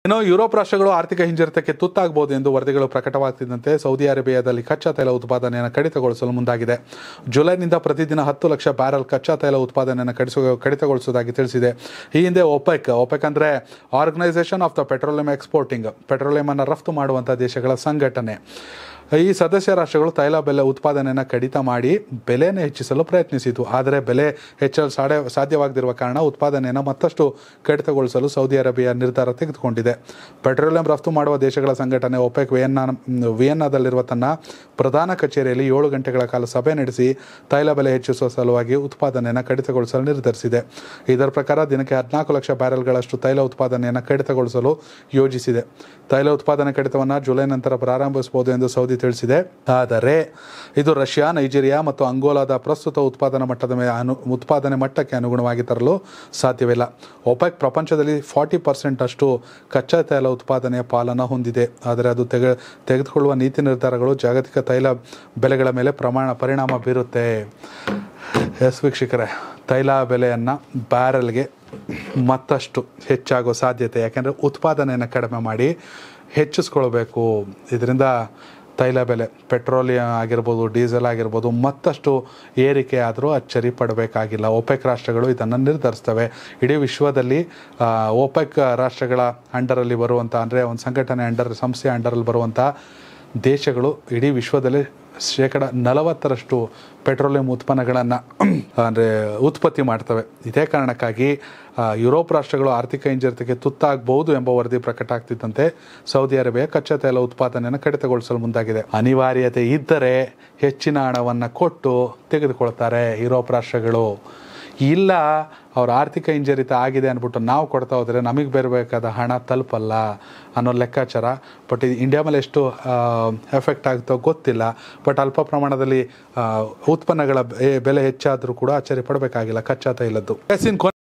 ಇನ್ನು ಯುರೋಪ್ ರಾಷ್ಟ್ರಗಳು ಆರ್ಥಿಕ ಹಿಂಜರಿತಕ್ಕೆ ತುತ್ತಾಗಬಹುದು ಎಂದು ವರದಿಗಳು ಪ್ರಕಟವಾಗ್ತಿದ್ದಂತೆ ಸೌದಿ ಅರೇಬಿಯಾದಲ್ಲಿ ಕಚ್ಚಾ ತೈಲ ಉತ್ಪಾದನೆಯನ್ನು ಕಡಿತಗೊಳಿಸಲು ಮುಂದಾಗಿದೆ ಜುಲೈನಿಂದ ಪ್ರತಿದಿನ ಹತ್ತು ಲಕ್ಷ ಬ್ಯಾರಲ್ ಕಚ್ಚಾ ತೈಲ ಉತ್ಪಾದನೆಯನ್ನು ಕಡಿಸು ಕಡಿತಗೊಳಿಸುವುದಾಗಿ ತಿಳಿಸಿದೆ ಈ ಹಿಂದೆ ಒಪೆಕ್ ಒಪೆಕ್ ಅಂದರೆ organisation of the petroleum exporting petroleum ಅನ್ನು ರಫ್ತು ಮಾಡುವಂಥ ದೇಶಗಳ ಸಂಘಟನೆ ಈ ಸದಸ್ಯ ರಾಷ್ಟ್ರಗಳು ತೈಲ ಬೆಲೆ ಉತ್ಪಾದನೆಯನ್ನು ಕಡಿತ ಮಾಡಿ ಬೆಲೆಯನ್ನು ಹೆಚ್ಚಿಸಲು ಪ್ರಯತ್ನಿಸಿತು ಆದರೆ ಬೆಲೆ ಹೆಚ್ಚಲು ಸಾಡೆ ಸಾಧ್ಯವಾಗದಿರುವ ಕಾರಣ ಉತ್ಪಾದನೆಯನ್ನು ಮತ್ತಷ್ಟು ಕಡಿತಗೊಳಿಸಲು ಸೌದಿ ಅರೇಬಿಯಾ ನಿರ್ಧಾರ ತೆಗೆದುಕೊಂಡಿದೆ ಪೆಟ್ರೋಲಿಯಂ ರಫ್ತು ಮಾಡುವ ದೇಶಗಳ ಸಂಘಟನೆ ಒಪೆಕ್ ವಿಯೆನ್ನಾ ವಿಯೆನ್ನಾದಲ್ಲಿರುವ ತನ್ನ ಪ್ರಧಾನ ಕಚೇರಿಯಲ್ಲಿ ಏಳು ಗಂಟೆಗಳ ಕಾಲ ಸಭೆ ನಡೆಸಿ ತೈಲ ಬೆಲೆ ಹೆಚ್ಚಿಸುವ ಸಲುವಾಗಿ ಉತ್ಪಾದನೆಯನ್ನು ಕಡಿತಗೊಳಿಸಲು ನಿರ್ಧರಿಸಿದೆ ಇದರ ಪ್ರಕಾರ ದಿನಕ್ಕೆ ಹದಿನಾಲ್ಕು ಲಕ್ಷ ಬ್ಯಾರೆಲ್ಗಳಷ್ಟು ತೈಲ ಉತ್ಪಾದನೆಯನ್ನು ಕಡಿತಗೊಳಿಸಲು ಯೋಜಿಸಿದೆ ತೈಲ ಉತ್ಪಾದನೆ ಕಡಿತವನ್ನು ಜುಲೈ ನಂತರ ಪ್ರಾರಂಭಿಸಬಹುದು ಎಂದು ಸೌದಿ ತಿಳಿಸಿದೆ ಆದರೆ ಇದು ರಷ್ಯಾ ನೈಜೀರಿಯಾ ಮತ್ತು ಅಂಗೋಲಾದ ಪ್ರಸ್ತುತ ಉತ್ಪಾದನಾ ಮಟ್ಟದ ಮೇ ಅನು ಉತ್ಪಾದನೆ ಮಟ್ಟಕ್ಕೆ ಅನುಗುಣವಾಗಿ ತರಲು ಸಾಧ್ಯವಿಲ್ಲ ಒಪೆಕ್ ಪ್ರಪಂಚದಲ್ಲಿ ಫಾರ್ಟಿ ಪರ್ಸೆಂಟ್ ಅಷ್ಟು ಕಚ್ಚಾ ತೈಲ ಉತ್ಪಾದನೆಯ ಪಾಲನ್ನು ಹೊಂದಿದೆ ಆದರೆ ಅದು ತೆಗೆ ತೆಗೆದುಕೊಳ್ಳುವ ನೀತಿ ನಿರ್ಧಾರಗಳು ಜಾಗತಿಕ ತೈಲ ಬೆಲೆಗಳ ಮೇಲೆ ಪ್ರಮಾಣ ಪರಿಣಾಮ ಬೀರುತ್ತೆ ಎಸ್ ವೀಕ್ಷಕರೇ ತೈಲ ಬೆಲೆಯನ್ನು ಬ್ಯಾರಲ್ಗೆ ಮತ್ತಷ್ಟು ಹೆಚ್ಚಾಗೋ ಸಾಧ್ಯತೆ ಯಾಕೆಂದರೆ ಉತ್ಪಾದನೆಯನ್ನು ಕಡಿಮೆ ಮಾಡಿ ಹೆಚ್ಚಿಸ್ಕೊಳ್ಬೇಕು ಇದರಿಂದ ತೈಲ ಬೆಲೆ ಪೆಟ್ರೋಲಿಯಂ ಆಗಿರ್ಬೋದು ಡೀಸೆಲ್ ಆಗಿರ್ಬೋದು ಮತ್ತಷ್ಟು ಏರಿಕೆ ಆದರೂ ಅಚ್ಚರಿ ಪಡಬೇಕಾಗಿಲ್ಲ ಒಪೆಕ್ ರಾಷ್ಟ್ರಗಳು ಇದನ್ನು ನಿರ್ಧರಿಸ್ತವೆ ಇಡೀ ವಿಶ್ವದಲ್ಲಿ ಆ, ಒಪೆಕ್ ರಾಷ್ಟ್ರಗಳ ಅಂಡರಲ್ಲಿ ಬರುವಂಥ ಅಂದರೆ ಒಂದು ಸಂಘಟನೆ ಅಂಡರ್ ಸಂಸ್ಥೆ ಅಂಡರಲ್ಲಿ ಬರುವಂಥ ದೇಶಗಳು ಇಡೀ ವಿಶ್ವದಲ್ಲಿ ಶೇಕಡ ನಲವತ್ತರಷ್ಟು ಪೆಟ್ರೋಲಿಯಂ ಉತ್ಪನ್ನಗಳನ್ನು ಅಂದರೆ ಉತ್ಪತ್ತಿ ಮಾಡ್ತವೆ ಇದೇ ಕಾರಣಕ್ಕಾಗಿ ಆ, ಯುರೋಪ್ ರಾಷ್ಟ್ರಗಳು ಆರ್ಥಿಕ ಹಿಂಜರಿತಕ್ಕೆ ತುತ್ತಾಗಬಹುದು ಎಂಬ ವರದಿ ಪ್ರಕಟ ಆಗ್ತಿದ್ದಂತೆ ಸೌದಿ ಅರೇಬಿಯಾ ಕಚ್ಚಾ ತೈಲ ಉತ್ಪಾದನೆಯನ್ನು ಕಡಿತಗೊಳಿಸಲು ಮುಂದಾಗಿದೆ ಅನಿವಾರ್ಯತೆ ಇದ್ದರೆ ಹೆಚ್ಚಿನ ಹಣವನ್ನು ಕೊಟ್ಟು ತೆಗೆದುಕೊಳ್ತಾರೆ ಯುರೋಪ್ ರಾಷ್ಟ್ರಗಳು ಇಲ್ಲ ಅವ್ರ ಆರ್ಥಿಕ ಹಿಂಜರಿತ ಆಗಿದೆ ಅಂದ್ಬಿಟ್ಟು ನಾವು ಕೊಡ್ತಾ ಹೋದರೆ ನಮಗೆ ಬರಬೇಕಾದ ಹಣ ತಲುಪಲ್ಲ ಅನ್ನೋ ಲೆಕ್ಕಾಚಾರ ಬಟ್ ಇದು ಇಂಡಿಯಾ ಮೇಲೆ ಎಷ್ಟು ಎಫೆಕ್ಟ್ ಆಗುತ್ತೋ ಗೊತ್ತಿಲ್ಲ ಬಟ್ ಅಲ್ಪ ಪ್ರಮಾಣದಲ್ಲಿ ಆ, ಉತ್ಪನ್ನಗಳ ಬೆ- ಬೆಲೆ ಹೆಚ್ಚಾದರೂ ಕೂಡ ಆಶ್ಚರ್ಯ ಪಡಬೇಕಾಗಿಲ್ಲ ಕಚ್ಚಾ ತೈಲದ್ದು ಎಸ್ ಇನ್